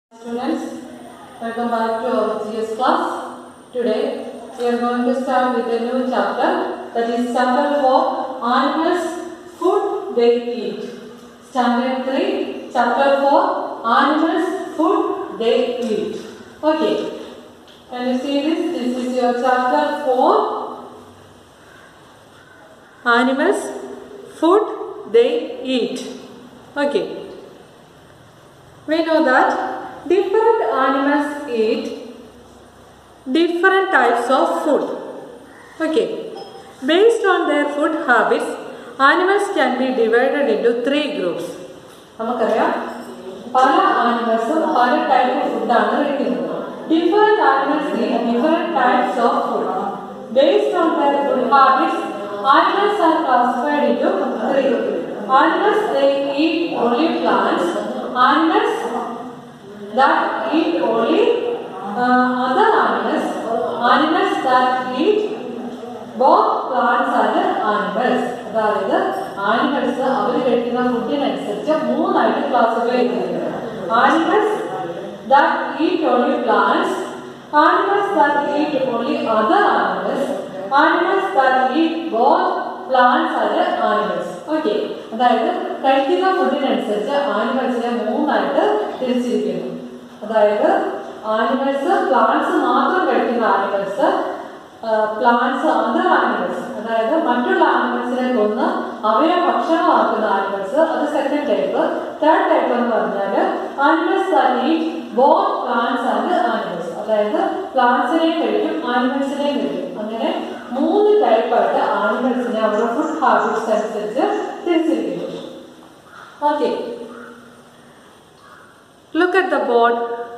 Students, welcome back to our GS class. Today we are going to start with a new chapter that is chapter 4 Animals Food They Eat. Standard 3, chapter 4 Animals Food They Eat. Okay, can you see this? This is your chapter 4 Animals Food They Eat. Okay. We know that different animals eat different types of food. Okay. Based on their food habits, animals can be divided into three groups. നമുക്കറിയാം പല ആനിമൽസും പല type ഫുഡാണ് കഴിക്കുന്നത് different animals different types of food based on their food habits animals are classified into three animals they eat only plants animals that eat only uh, other animals, animals that eat both plants and animals. അതായത് animals അവർ കഴിക്കുന്ന ഫുഡിനനുസരിച്ച് മൂന്നായിട്ട് classify ചെയ്തിട്ടുണ്ട് animals that eat only plants animals that eat only other animals animals that eat both plants and animals okay അതായത് കഴിക്കുന്ന ഫുഡിനനുസരിച്ച് ആനിമൽസിനെ മൂന്നായിട്ട് തിരിച്ചിരിക്കുന്നു അതായത് ആനിമൽസ് പ്ലാന്റ്സ് മാത്രം കഴിക്കുന്ന ആനിമൽസ് പ്ലാന്റ്സ് അതർ ആനിമൽസ് അതായത് മറ്റുള്ള ആനിമൽസിനെ കൊന്ന് അവയെ ഭക്ഷണമാക്കുന്ന ആനിമൽസ് അത് സെക്കൻഡ് ടൈപ്പ് തേർഡ് ടൈപ്പ് എന്ന് പറഞ്ഞാൽ animals that eat both plants and animals അതായത് പ്ലാന്റ്സിനെയും കഴിക്കും ആനിമൽസിനെയും കഴിക്കും അങ്ങനെ മൂന്ന് ടൈപ്പായിട്ട് ആനിമൽസിനെ അവരുടെ ഫുഡ് ഹാബിറ്റ്സ് അനുസരിച്ച് തിരിച്ചിരിക്കുന്നു okay Look at the board.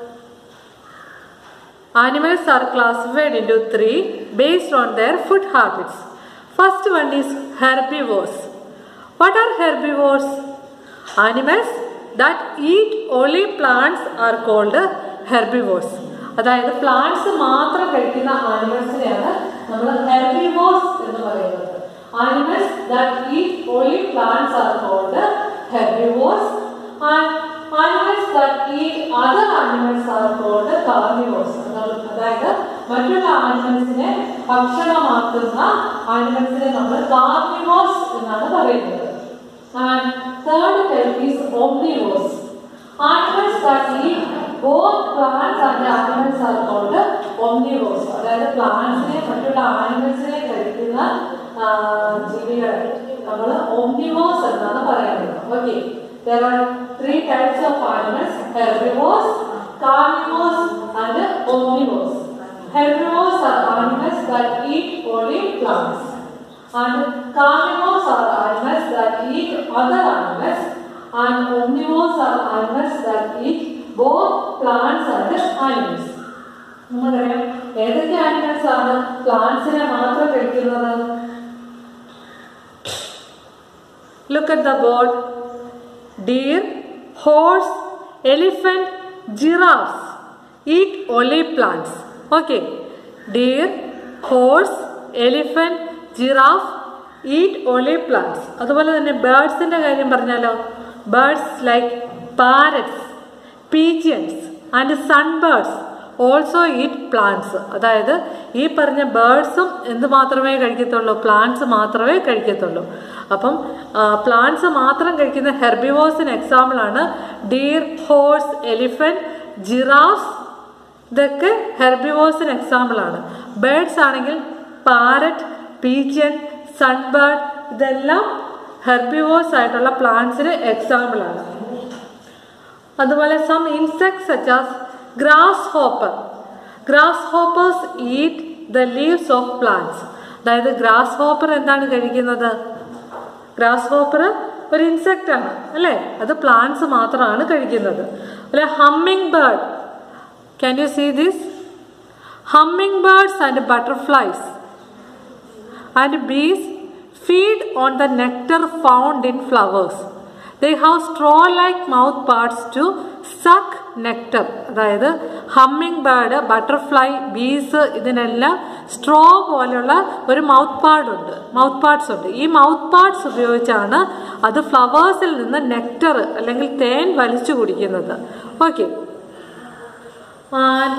Animals are classified into three based on their food habits. First one is herbivores. What are herbivores? Animals that eat only plants are called herbivores. അതായത് plants മാത്രം കഴിക്കുന്ന ആനിമൽസിനെയാണ് നമ്മൾ herbivores എന്ന് പറയുന്നത് animals that eat only plants are called herbivores and animals that eat other animals are called carnivores അതായത് മറ്റുള്ള ആനിമൽസിനെ ഭക്ഷണമാക്കുന്ന ആനിമൽസിനെ നമ്മൾ കാർണിവോസ് എന്നാണ് പറയുന്നത് and third type is omnivores animals that eat both plants and animals are called omnivores അതായത് പ്ലാന്റ്സിനെ മറ്റുള്ള ആനിമൽസിനെ കഴിക്കുന്ന ജീവികളെ നമ്മൾ ഓംനിവോസ് എന്നാണ് പറയുന്നത് okay There are three types of animals, herbivores, carnivores and omnivores. Herbivores are animals that eat only plants. And carnivores are animals that eat other animals. And omnivores are animals that eat both plants and animals. നമുക്കറിയാം ഏതൊക്കെ animals ആണ് പ്ലാന്റ്സിനെ മാത്രം കഴിക്കുന്നത് look at the board deer, horse, elephant, giraffes eat only plants. Okay. Deer, horse, elephant, giraffe eat only plants. അതുപോലെ തന്നെ ബേർഡ്സിൻ്റെ കാര്യം പറഞ്ഞാലോ birds like parrots pigeons and sunbirds also eat plants അതായത് ഈ പറഞ്ഞ ബേർഡ്സും എന്ത് മാത്രമേ കഴിക്കത്തുള്ളൂ പ്ലാന്റ്സ് മാത്രമേ കഴിക്കത്തുള്ളൂ അപ്പം പ്ലാന്റ്സ് മാത്രം കഴിക്കുന്ന ഹെർബിവോസിന് എക്സാമ്പിളാണ് ഡീർ ഹോഴ്സ് എലിഫന്റ് ജിറാഫ്സ് ഇതൊക്കെ ഹെർബിവോസിന് എക്സാമ്പിളാണ് ബേർഡ്സ് ആണെങ്കിൽ പാരറ്റ് പീജിയൻ സൺബേർഡ് ഇതെല്ലാം ഹെർബിവോസ് ആയിട്ടുള്ള പ്ലാന്റ്സിന് എക്സാമ്പിളാണ് അതുപോലെ some insects such as grasshopper grasshoppers eat the leaves of plants അതായത് ഗ്രാസ് ഹോപ്പർ എന്താണ് കഴിക്കുന്നത് ഗ്രാസ് ഹോപ്പർ ഒരു ഇൻസെക്റ്റ് ആണ് അല്ലേ അത് പ്ലാന്റ്സ് മാത്രമാണ് കഴിക്കുന്നത് അല്ലെ hummingbird can you see this hummingbirds and butterflies and bees feed on the nectar found in flowers they have straw like mouth parts to suck nectar അതായത് hummingbird butterfly bees ഇതിനെല്ലാം straw പോലെയുള്ള ഒരു mouth part ഉണ്ട് mouth parts ഉണ്ട് ഈ mouth parts ഉപയോഗിച്ചാണ് അത് ഫ്ലവേഴ്സിൽ നിന്ന് നെക്ടർ അല്ലെങ്കിൽ തേൻ വലിച്ചു കുടിക്കുന്നത് okay and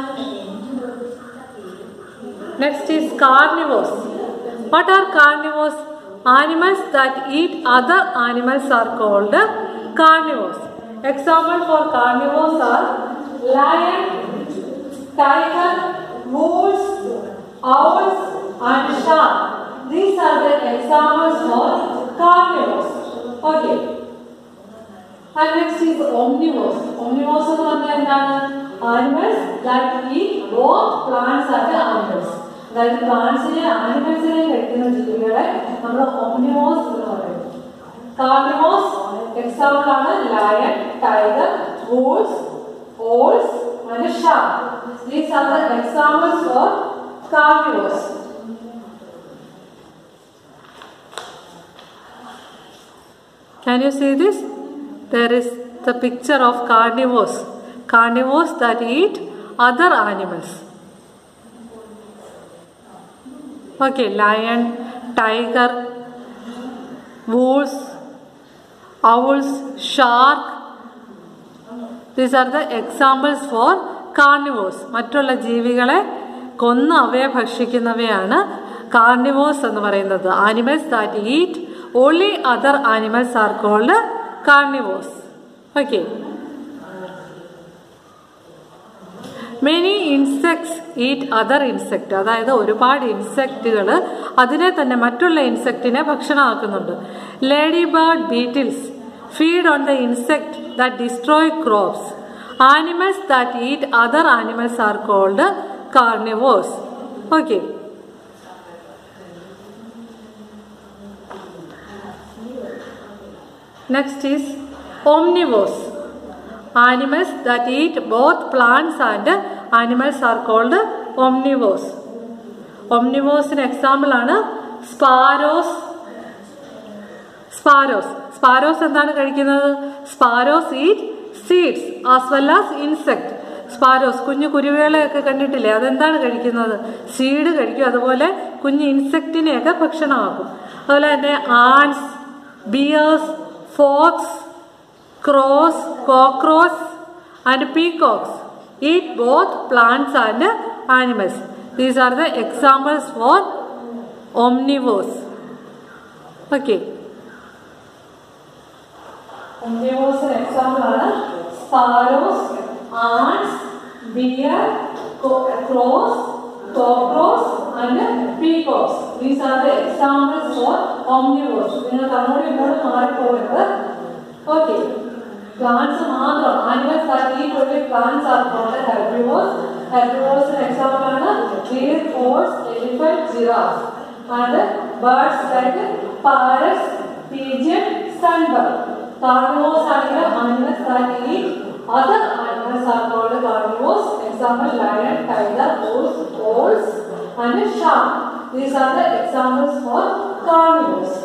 next is carnivores. What are carnivores? Animals that eat other animals are called carnivores. Example for carnivores are lion, tiger, wolves, owls, and shark. These are the examples for carnivores. Okay. And next is omnivores. Omnivores എന്ന് പറഞ്ഞാൽ എന്താണ് animals that eat both plants and animals. അതായത് പ്ലാന്റ്സിനെ ആനിമൽസിനെ കഴിക്കുന്ന ജീവികളെ നമ്മൾ omnivores എന്ന് പറയുന്നു carnivores example ആണ് lion tiger wolves owls and shark these are the examples for carnivores Can you see this? There is the picture of carnivores. Carnivores that eat other animals. Okay, lion, tiger, wolves, owls, shark. These are the examples for carnivores. മറ്റുള്ള ജീവികളെ കൊന്ന് അവയെ ഭക്ഷിക്കുന്നവയാണ് carnivores എന്ന് പറയുന്നത് animals that eat only other animals are called carnivores okay many insects eat other insect അതായത് ഒരുപാട് ഇൻസെക്റ്റുകൾ അതിനെ തന്നെ മറ്റുള്ള ഇൻസെക്റ്റിനെ ഭക്ഷണമാക്കുന്നുണ്ട് ladybird beetles feed on the insect that destroy crops animals that eat other animals are called carnivores okay Next is omnivores. Animals that eat both plants and animals are called omnivores. Omnivores example ആണ് sparrows sparrows sparrows എന്താണ് കഴിക്കുന്നത് sparrows eat seeds as well as insect sparrows കുഞ്ഞു കുരുവികളെയൊക്കെ കണ്ടിട്ടില്ലേ അതെന്താണ് കഴിക്കുന്നത് seed കഴിക്കും അതുപോലെ കുഞ്ഞു ഇൻസെക്റ്റിനെയൊക്കെ ഭക്ഷണമാക്കും അതുപോലെ തന്നെ ants bears fox, crows, cockroach and peacocks eat both plants and animals. These are the examples for omnivores. Okay. Omnivores an example are sparrows, ants, deer, crows, cockroach and peacocks. These are the examples for omnivores. നിങ്ങൾ അങ്ങോട്ടും ഇങ്ങോട്ടും മാറിപ്പോകരുത് okay plants മാത്രം animals that eat only plants are called herbivores ഹെർബിവോർസിന് example ആണ് deer ഫോഴ്സ് elephant giraffe and birds like parrots pigeon sunbird carnivores ആണെങ്കിൽ animals that eat other animals are called carnivores example lion tiger wolf owls and shark these are the examples for carnivores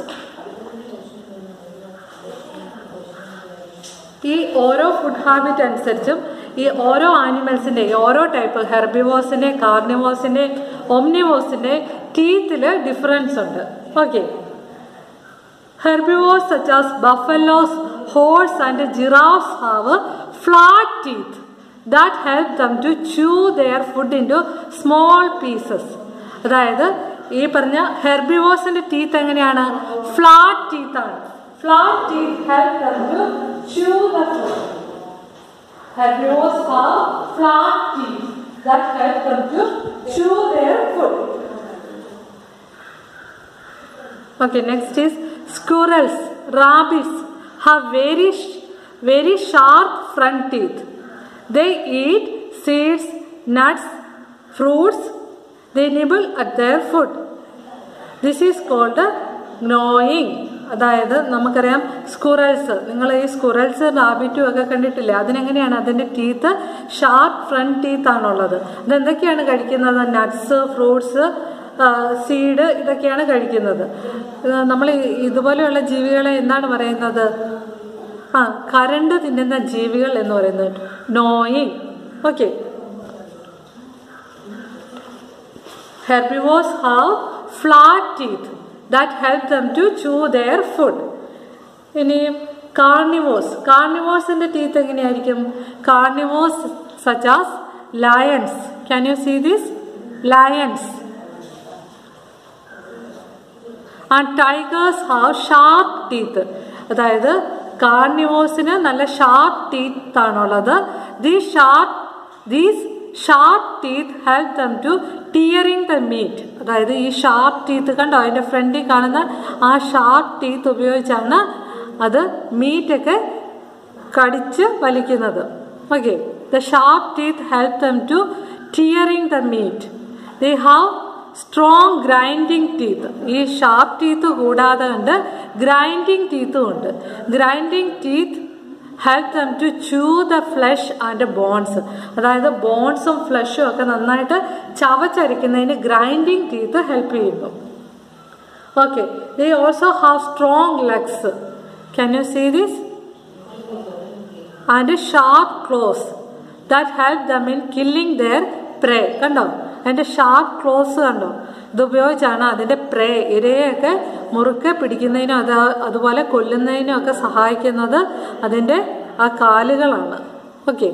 ഈ ഓരോ food habit അനുസരിച്ചും ഈ ഓരോ ആനിമൽസിൻ്റെ ഓരോ type ഹെർബിവോസിൻ്റെ കാർണിവോസിൻ്റെ ഒംനിവോസിൻ്റെ ടീത്തിൽ ഡിഫറൻസ് ഉണ്ട് okay Herbivores such as buffaloes, horse and giraffes have flat teeth that help them to chew their food into small pieces. അതായത് ഈ പറഞ്ഞ ഹെർബിവോസിന്റെ ടീത്ത് എങ്ങനെയാണ് ഫ്ലാറ്റ് ടീത്ത് ആണ് flat teeth help them to chew the food. Herbivores have flat teeth that help them to chew their food. Okay, next is squirrels, rabbits have very very sharp front teeth. They eat seeds, nuts, fruits. They nibble at their food. This is called gnawing. അതായത് നമുക്കറിയാം squirrels നിങ്ങൾ ഈ squirrels റാബിറ്റും ഒക്കെ കണ്ടിട്ടില്ലേ അതിനെങ്ങനെയാണ് അതിൻ്റെ teeth sharp front teeth ആണുള്ളത് അതെന്തൊക്കെയാണ് കഴിക്കുന്നത് nuts fruits seed ഇതൊക്കെയാണ് കഴിക്കുന്നത് നമ്മൾ ഇതുപോലെയുള്ള ജീവികളെ എന്താണ് പറയുന്നത് ആ കരണ്ട് തിന്നുന്ന ജീവികൾ എന്ന് പറയുന്നത് നോയിങ് okay herbivores have flat teeth that help them to chew their food ഇനിയും കാർണിവോസ് കാർണിവോസിൻ്റെ ടീത്ത് എങ്ങനെയായിരിക്കും carnivores such as lions. Can you see this? Lions. And tigers have sharp teeth അതായത് കാർണിവോസിന് നല്ല ഷാർപ്പ് ടീത്ത് ആണുള്ളത് these sharp these sharp teeth help them to tearing the meat അതായത് ഈ sharp teeth കണ്ടോ അതിൻ്റെ ഫ്രണ്ടിൽ കാണുന്ന ആ ഷാർപ്പ് ടീത്ത് ഉപയോഗിച്ചാണ് അത് മീറ്റൊക്കെ കടിച്ച് വലിക്കുന്നത് okay the sharp teeth help them to tearing the meat they have strong grinding teeth ഈ ഷാർപ്പ് ടീത്ത് കൂടാതെ ഉണ്ട് ഗ്രൈൻഡിങ് ടീത്തും ഉണ്ട് grinding teeth help them to chew the flesh and bones അതായത് ബോൺസും ഫ്ലഷും ഒക്കെ നന്നായിട്ട് ചവച്ചരിക്കുന്നതിന് ഗ്രൈൻഡിങ് ടീത്ത് ഹെൽപ്പ് ചെയ്യുന്നു okay they also have strong legs can you see this and sharp claws that help them in killing their prey കണ്ടോ അതിൻ്റെ sharp close കണ്ടോ ഇത് ഉപയോഗിച്ചാണ് അതിൻ്റെ പ്രേ ഇരയൊക്കെ മുറുക്കെ പിടിക്കുന്നതിനും അത് അതുപോലെ കൊല്ലുന്നതിനും ഒക്കെ സഹായിക്കുന്നത് അതിൻ്റെ ആ കാലുകളാണ് ഓക്കെ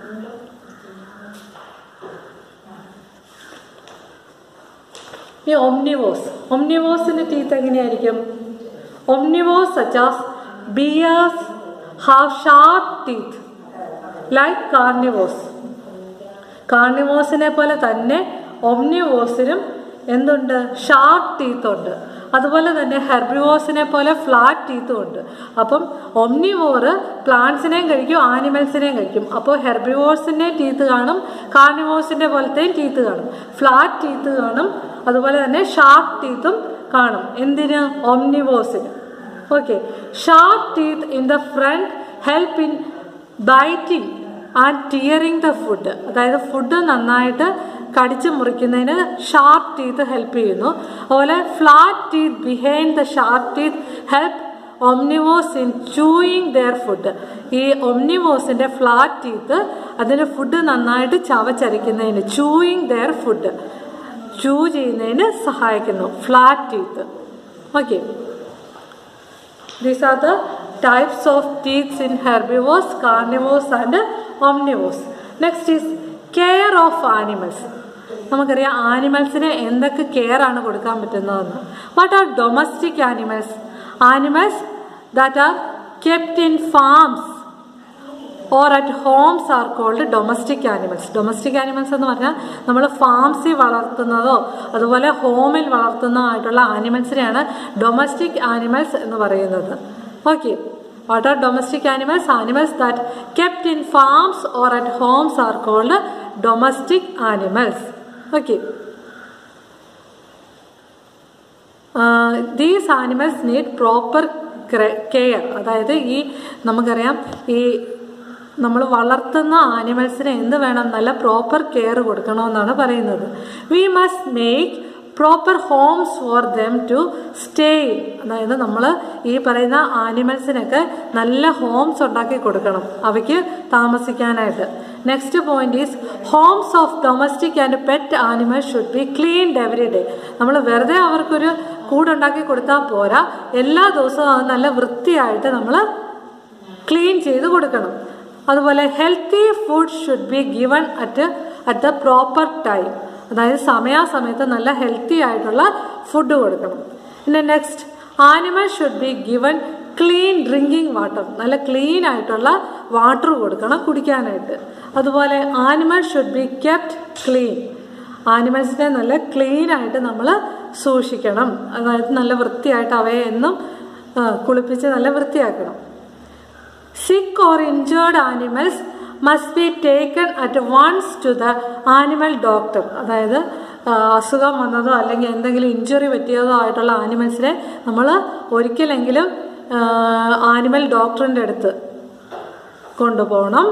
ഈ ഒംനിവോസ് ഒംനിവോസിൻ്റെ ടീത്ത് എങ്ങനെയായിരിക്കും omnivores such as bears have sharp teeth like carnivores കാർണിവോസിനെ പോലെ തന്നെ ഒംനിവോസിനും എന്തുണ്ട് ഷാർപ്പ് ടീത്ത് ഉണ്ട് അതുപോലെ തന്നെ ഹെർബിവോസിനെ പോലെ ഫ്ലാറ്റ് ടീത്തും ഉണ്ട് അപ്പം ഒംനിവോറ് പ്ലാന്റ്സിനെയും കഴിക്കും ആനിമൽസിനെയും കഴിക്കും അപ്പോൾ ഹെർബിവോസിൻ്റെയും ടീത്ത് കാണും കാർണിവോസിൻ്റെ പോലത്തെയും ടീത്ത് കാണും ഫ്ലാറ്റ് ടീത്ത് കാണും അതുപോലെ തന്നെ ഷാർപ്പ് ടീത്തും കാണും എന്തിന് ഒംനിവോസിന് okay sharp teeth in the front help in biting and tearing the food അതായത് ഫുഡ് നന്നായിട്ട് കടിച്ചു മുറിക്കുന്നതിന് ഷാർപ്പ് ടീത്ത് ഹെൽപ്പ് ചെയ്യുന്നു അതുപോലെ flat teeth behind the sharp teeth help omnivores in chewing their food ഈ ഒംനിവോസിന്റെ ഫ്ലാറ്റ് ടീത്ത് അതിന് food നന്നായിട്ട് ചവച്ചരിക്കുന്നതിന് ചൂയിങ് ദെയർ ഫുഡ് ചൂ ചെയ്യുന്നതിന് സഹായിക്കുന്നു flat teeth okay these are the types of teeth in herbivores, carnivores and omnivores. Next is care of animals. നമുക്കറിയാം ആനിമൽസിന് എന്തൊക്കെ care ആണ് കൊടുക്കാൻ പറ്റുന്നതെന്ന് what are domestic animals animals that are kept in farms or at homes are called domestic animals domestic animals എന്ന് പറഞ്ഞാൽ നമ്മൾ ഫാംസിൽ വളർത്തുന്നതോ അതുപോലെ ഹോമിൽ വളർത്തുന്നതോ ആയിട്ടുള്ള ആനിമൽസിനെയാണ് ഡൊമസ്റ്റിക് ആനിമൽസ് എന്ന് പറയുന്നത് Okay. What are domestic animals? Animals that kept in farms or at homes are called domestic animals. Okay. Uh, these animals need proper care അതായത് ഈ നമുക്കറിയാം ഈ നമ്മൾ വളർത്തുന്ന ആനിമൽസിന് എന്ത് വേണം നല്ല പ്രോപ്പർ കെയർ കൊടുക്കണമെന്നാണ് പറയുന്നത് we must make proper homes for them to stay അതായത് നമ്മൾ ഈ പറയുന്ന ആനിമൽസിനൊക്കെ നല്ല ഹോംസ് ഉണ്ടാക്കി കൊടുക്കണം അവയ്ക്ക് താമസിക്കാനായിട്ട് next point is homes of domestic and pet animals should be cleaned every day നമ്മൾ വെറുതെ അവർക്കൊരു കൂടുണ്ടാക്കി കൊടുത്താൽ പോരാ എല്ലാ ദിവസവും അത് നല്ല വൃത്തിയായിട്ട് നമ്മൾ ക്ലീൻ ചെയ്ത് കൊടുക്കണം അതുപോലെ healthy food should be given at at the proper time അതായത് സമയാസമയത്ത് നല്ല ഹെൽത്തി ആയിട്ടുള്ള ഫുഡ് കൊടുക്കണം പിന്നെ next animal should be given clean drinking water നല്ല ക്ലീൻ ആയിട്ടുള്ള വാട്ടർ കൊടുക്കണം കുടിക്കാനായിട്ട് അതുപോലെ animal should be kept clean ആനിമൽസിനെ നല്ല ക്ലീൻ ആയിട്ട് നമ്മൾ സൂക്ഷിക്കണം അതായത് നല്ല വൃത്തിയായിട്ട് അവയെ എന്നും കുളിപ്പിച്ച് നല്ല വൃത്തിയാക്കണം sick or injured animals must be taken at once to the animal doctor അതായത് അസുഖം വന്നതോ അല്ലെങ്കിൽ എന്തെങ്കിലും ഇഞ്ചുറി പറ്റിയതോ ആയിട്ടുള്ള ആനിമൽസിനെ നമ്മൾ ഒരിക്കലെങ്കിലും ആനിമൽ ഡോക്ടറിൻ്റെ അടുത്ത് കൊണ്ടുപോകണം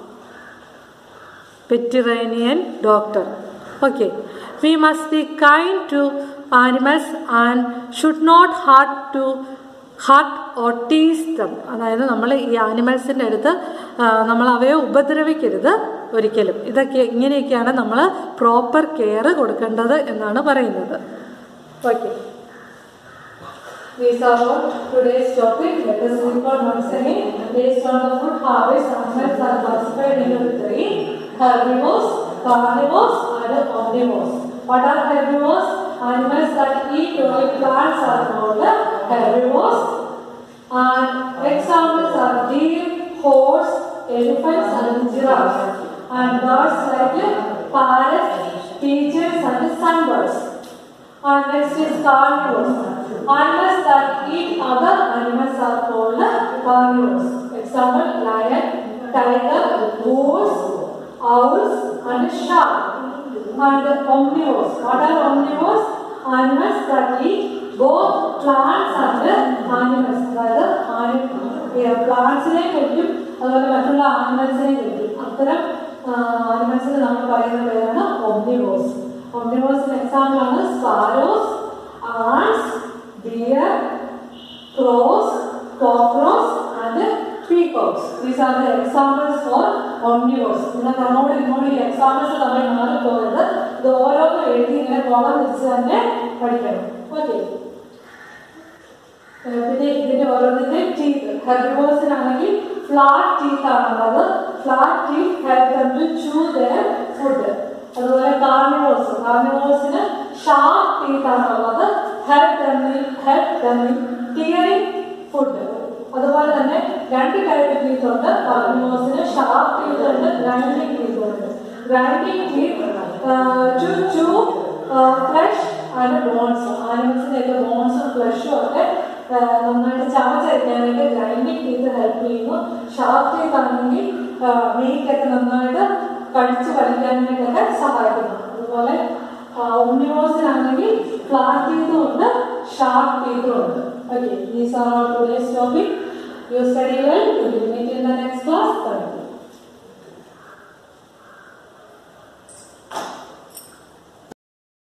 veterinarian doctor okay we must be kind to animals and should not hurt to hurt or tease them അതായത് നമ്മൾ ഈ ആനിമൽസിൻ്റെ അടുത്ത് നമ്മൾ അവയെ ഉപദ്രവിക്കരുത് ഒരിക്കലും ഇതൊക്കെ ഇങ്ങനെയൊക്കെയാണ് നമ്മൾ പ്രോപ്പർ കെയർ കൊടുക്കേണ്ടത് എന്നാണ് പറയുന്നത് okay These are all today's topic. Let us recall once again. Based on the food harvest, animals are classified into three: herbivores, carnivores and omnivores. What are herbivores? Animals that eat only plants are called herbivores. And examples are deer, horse, elephants, and giraffes. And birds like parrots, pigeons, and sunbirds. And next is carnivores. Animals that eat other animals are called carnivores. Example, lion, tiger, wolves, owls, and shark. And omnivores. What are omnivores? Animals that eat both plants and animals. അതായത് പ്ലാന്റ്സിനെ കഴിക്കും അതുപോലെ മറ്റുള്ള ആനിമൽസിനെ കഴിക്കും അത്തരം ആനിമൽസിന് നമ്മൾ പറയുന്ന പേരാണ് omnivores ഒംനിവോസിന് എക്സാമ്പിൾ ആണ് sparrows ants deer crows, cockroach and peacocks. These are the examples for omnivores. നിങ്ങൾ അങ്ങോട്ട് ഇങ്ങോട്ട് ഈ എക്സാമ്പിൾസ് തമ്മിൽ മാറിപ്പോയത് ഇത് ഓരോന്നും എഴുതി ഇങ്ങനെ കോളം വെച്ച് തന്നെ പഠിക്കണം ഓക്കെ പിന്നെ ഇതിന്റെ ഓരോന്നിന്റെ ടീത്ത് ഹെർബിവോഴ്സിനാണെങ്കിൽ ഫ്ലാറ്റ് ടീത്ത് ആണുള്ളത് flat teeth help them to chew their food അതുപോലെ കാർണിവോഴ്സ് കാർണിവോഴ്സിന് ഷാർപ്പ് ടീത്ത് ആണുള്ളത് help them help them tearing food അതുപോലെ തന്നെ രണ്ട് ടൈപ്പ് ടീത്ത് ഉണ്ട് കാർണിവോഴ്സിന് ഷാർപ്പ് ടീത്ത് ഉണ്ട് ഗ്രൈൻഡിങ് ടീത്ത് ഉണ്ട് grinding teeth to chew flesh and bones ആനിമൽസിന്റെ ബോൺസും ഫ്ലഷും ഒക്കെ ആ, നന്നായിട്ട് ചവച്ചരയ്ക്കാനായിട്ട് ഗ്രൈൻഡിങ് ടീത്ത് ഹെൽപ്പ് ചെയ്യുന്നു ഷാർപ്പ് ടീത്ത് ആണെങ്കിൽ മീറ്റ് ഒക്കെ നന്നായിട്ട് കടിച്ചു വലിക്കാനായിട്ടൊക്കെ സഹായിക്കുന്നു അതുപോലെ ഒമ്നിവോസിനാണെങ്കിൽ ഫ്ലാറ്റ് ടീത്തും ഉണ്ട് ഷാർപ്പ് ടീത്തും ഉണ്ട് okay these are all today's topic you study well you will meet in the next class thank